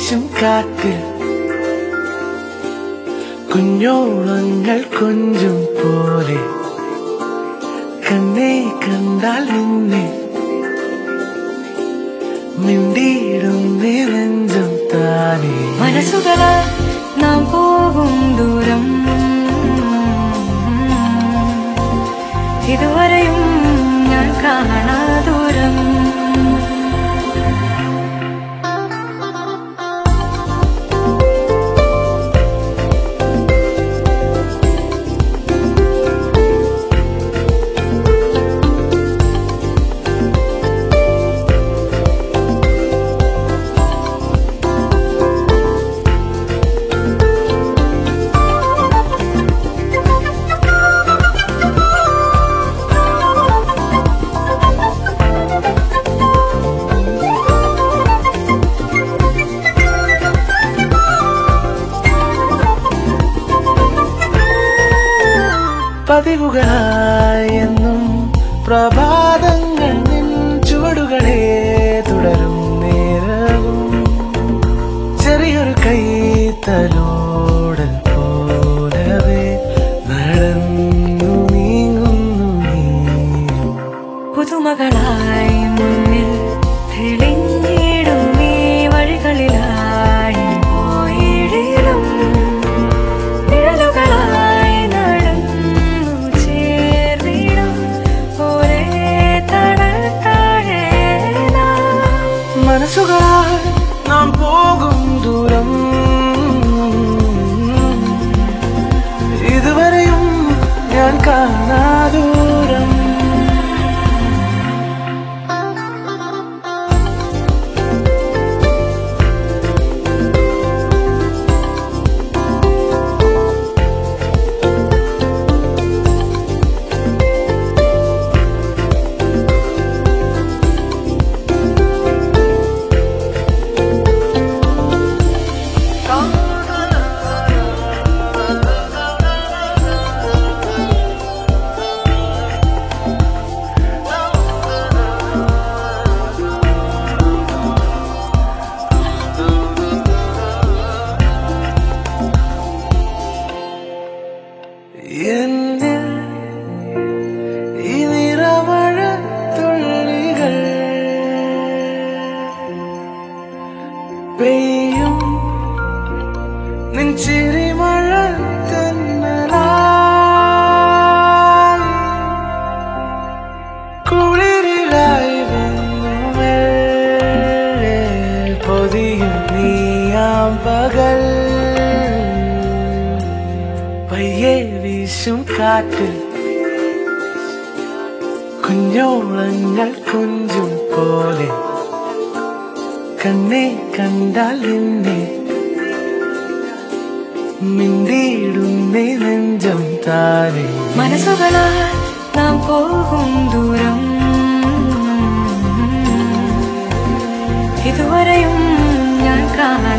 വീശും കാറ്റിൽ കുഞ്ഞോളങ്ങൾ കൊഞ്ചും പോലെ കണ്ണേ കണ്ടാൽ നിന്നെ മിണ്ടിയിടുന്നേ നെഞ്ചം താനേ മനസ്സുകളെ നാം പോകും ദൂരം ഇതുവരെയും ഞാൻ കാണാ ദൂരം പതിവുകളായി എന്നും പ്രഭാതങ്ങൾ നിൻ ചുവടുകളെ തുടരും നേരവും ചെറിയൊരു കൈത്തലോടൽ പോലവേ നടന്നു നീങ്ങുന്നു നീ പുതുമകളായി മുന്നിൽ തെളിഞ്ഞിടും ഈ വഴികളിലായി പോയിടിലും നിഴലുകളായി നടന്നു ചേർന്നിടും ഒരേ തണൽ താഴെ നാം. മനസ്സുകളാൽ നാം പോകും ദൂരം ഇതുവരെയും ഞാൻ കാണാ ദൂരം എന്നിൽ ഈ നിറമഴ തുള്ളികൾ പെയ്യും നിൻചിരി മഴ തന്നലായി കുളിരിലായി വന്നു മെല്ലെ പൊതിയും നീയാം പകൽ പയ്യെ വീശും കാറ്റിൽ കുഞ്ഞോളങ്ങൾ കൊഞ്ചും പോലെ കണ്ണെ കണ്ടാൽ എന്നെ മിണ്ടിയിടുന്നേ നെഞ്ചം താരെ മനസ്സുകളാൽ നാം പോകും ദൂരം ഇതുവരെയും ഞാൻ കാണാ